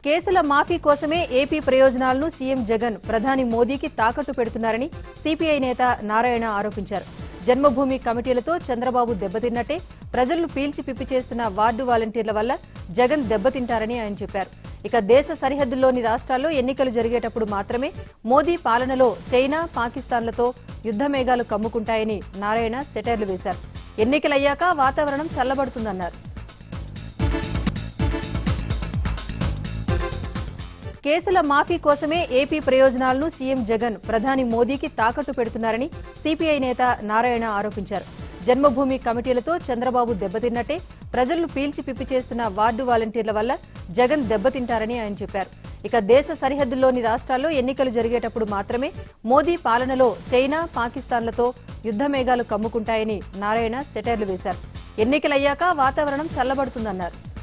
కేసుల మాఫీ కోసమే ఏపీ ప్రయోజనాలను సీఎం జగన్ ప్రధాని మోదీకి తాకట్టు పెడుతున్నారని సిపిఐ నేత నారాయణ ఆరోపించారు జన్మభూమి కమిటీలతో చంద్రబాబు దెబ్బతిన్నట్టే ప్రజలను పీల్చి పిప్పి చేస్తున్న వార్డు వాలంటీర్ల వల్ల జగన్ దెబ్బతింటారని ఆయన చెప్పారు ఇక దేశ సరిహద్దుల్లోని రాష్ట్రాల్లో ఎన్నికలు జరిగేటప్పుడు మాత్రమే మోదీ పాలనలో చైనా పాకిస్తాన్లతో యుద్ధ మేఘాలు కమ్ముకుంటాయని నారాయణ సెటైర్లు వేశారు ఎన్నికలయ్యాక వాతావరణం చల్లబడుతుందన్నారు కేసుల మాఫీ కోసమే ఏపీ ప్రయోజనాలను సీఎం జగన్ ప్రధాని మోదీకి తాకట్టు పెడుతున్నారని సిపిఐ నేత నారాయణ ఆరోపించారు జన్మభూమి కమిటీలతో చంద్రబాబు దెబ్బతిన్నట్టే ప్రజలను పీల్చి పిప్పి చేస్తున్న వార్డు వాలంటీర్ల వల్ల జగన్ దెబ్బతింటారని ఆయన చెప్పారు ఇక దేశ సరిహద్దుల్లోని రాష్ట్రాల్లో ఎన్నికలు జరిగేటప్పుడు మాత్రమే మోదీ పాలనలో చైనా పాకిస్తాన్లతో యుద్ధ మేఘాలు కమ్ముకుంటాయని నారాయణ సెటైర్లు వేశారు ఎన్నికలయ్యాక వాతావరణం చల్లబడుతుందన్నారు